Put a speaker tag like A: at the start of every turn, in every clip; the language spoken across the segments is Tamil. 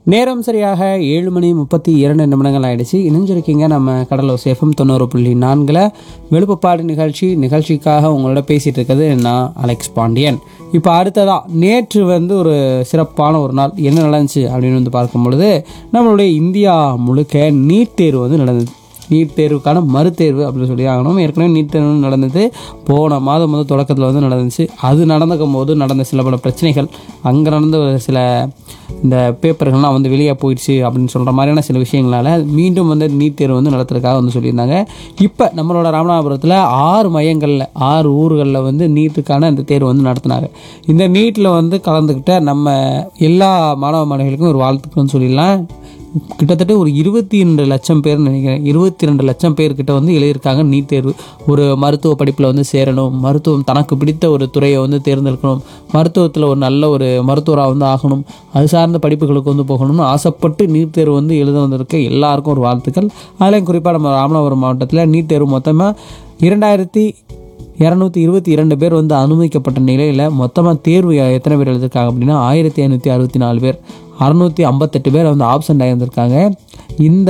A: நேரம் சரியாக ஏழு மணி முப்பத்தி இரண்டு நிமிடங்கள் ஆயிடுச்சு இணைஞ்சிருக்கீங்க நம்ம கடலூர் சேஃபம் தொண்ணூறு புள்ளி நான்கில் வெளுப்புப்பாடு நிகழ்ச்சி நிகழ்ச்சிக்காக உங்களோட பேசிகிட்டு இருக்கிறது நான் அலெக்ஸ் பாண்டியன் இப்போ அடுத்ததா நேற்று வந்து ஒரு சிறப்பான ஒரு நாள் என்ன நடந்துச்சு அப்படின்னு வந்து பார்க்கும் பொழுது நம்மளுடைய இந்தியா முழுக்க நீட் தேர்வு வந்து நடந்தது நீட் தேர்வுக்கான மறுதேர்வு அப்படின்னு சொல்லி ஆகணும் ஏற்கனவே நீட் தேர்வு நடந்தது போன மாதம் வந்து தொடக்கத்தில் வந்து நடந்துச்சு அது நடந்துக்கும் போது நடந்த சில பல பிரச்சனைகள் அங்கே நடந்த ஒரு சில இந்த பேப்பர்கள்லாம் வந்து வெளியே போயிடுச்சு அப்படின்னு சொல்கிற மாதிரியான சில விஷயங்களால மீண்டும் வந்து நீட் தேர்வு வந்து நடத்துறதுக்காக வந்து சொல்லியிருந்தாங்க இப்போ நம்மளோட ராமநாதபுரத்தில் ஆறு மையங்களில் ஆறு ஊர்களில் வந்து நீட்டுக்கான இந்த தேர்வு வந்து நடத்தினாங்க இந்த நீட்டில் வந்து கலந்துக்கிட்ட நம்ம எல்லா மாணவ மாணவிகளுக்கும் ஒரு வாழ்த்துக்கள்னு சொல்லிடலாம் கிட்டத்தட்ட ஒரு இருபத்தி ரெண்டு லட்சம் பேர் நினைக்கிறேன் இருபத்தி ரெண்டு லட்சம் பேர்கிட்ட வந்து எழுதியிருக்காங்க நீட் தேர்வு ஒரு மருத்துவ படிப்பில் வந்து சேரணும் மருத்துவம் தனக்கு பிடித்த ஒரு துறையை வந்து தேர்ந்தெடுக்கணும் மருத்துவத்தில் ஒரு நல்ல ஒரு மருத்துவராக வந்து ஆகணும் அது சார்ந்த படிப்புகளுக்கு வந்து போகணும்னு ஆசைப்பட்டு நீட் தேர்வு வந்து எழுத வந்திருக்க எல்லாருக்கும் ஒரு வாழ்த்துக்கள் அதுலேயும் குறிப்பாக நம்ம ராமநாதபுரம் மாவட்டத்தில் நீட் தேர்வு மொத்தமாக இரண்டாயிரத்தி இரநூத்தி இருபத்தி இரண்டு பேர் வந்து அனுமதிக்கப்பட்ட நிலையில் மொத்தமாக தேர்வு எத்தனை பேர் எழுதியிருக்காங்க அப்படின்னா ஆயிரத்தி ஐநூற்றி அறுபத்தி நாலு பேர் அறநூற்றி ஐம்பத்தெட்டு பேர் வந்து ஆப்சண்ட் ஆகியிருந்திருக்காங்க இந்த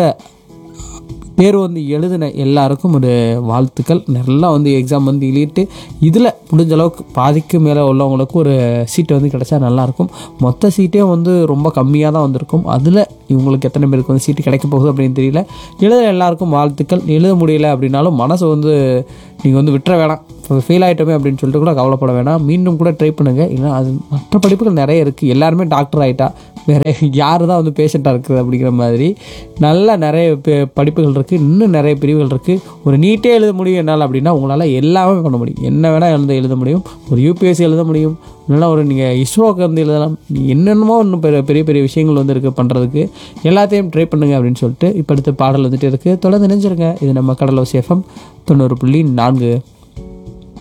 A: தேர்வு வந்து எழுதின எல்லாருக்கும் ஒரு வாழ்த்துக்கள் நல்லா வந்து எக்ஸாம் வந்து எழுதிட்டு இதில் முடிஞ்ச அளவுக்கு பாதிக்கு மேலே உள்ளவங்களுக்கு ஒரு சீட்டு வந்து கிடைச்சா நல்லாயிருக்கும் மொத்த சீட்டே வந்து ரொம்ப கம்மியாக தான் வந்திருக்கும் அதில் இவங்களுக்கு எத்தனை பேருக்கு வந்து சீட்டு கிடைக்க போகுது அப்படின்னு தெரியல எழுத எல்லாருக்கும் வாழ்த்துக்கள் எழுத முடியல அப்படின்னாலும் மனசு வந்து நீங்கள் வந்து விட்டுற வேணாம் இப்போ ஃபெயில் ஆகிட்டோமே அப்படின்னு சொல்லிட்டு கூட கவலைப்பட வேணாம் மீண்டும் கூட ட்ரை பண்ணுங்கள் இல்லை அது மற்ற படிப்புகள் நிறைய இருக்குது எல்லாருமே டாக்டர் ஆகிட்டா வேறு யார் தான் வந்து பேஷண்ட்டாக இருக்குது அப்படிங்கிற மாதிரி நல்ல நிறைய பே- படிப்புகள் இருக்குது இன்னும் நிறைய பிரிவுகள் இருக்குது ஒரு நீட்டே எழுத முடியும் என்னால் அப்படின்னா உங்களால் எல்லாமே பண்ண முடியும் என்ன வேணால் எழுத எழுத முடியும் ஒரு யூபிஎஸ்சி எழுத முடியும் இல்லைன்னா ஒரு நீங்கள் இஸ்ரோக்கு வந்து எழுதலாம் நீ என்னென்னமோ இன்னும் பெரிய பெரிய பெரிய விஷயங்கள் வந்து இருக்குது பண்ணுறதுக்கு எல்லாத்தையும் ட்ரை பண்ணுங்க அப்படின்னு சொல்லிட்டு இப்போ அடுத்த பாடல் வந்துட்டு இருக்குது தொடர்ந்து நினைஞ்சிருங்க இது நம்ம கடலோசி எஃப்எம் தொண்ணூறு புள்ளி நான்கு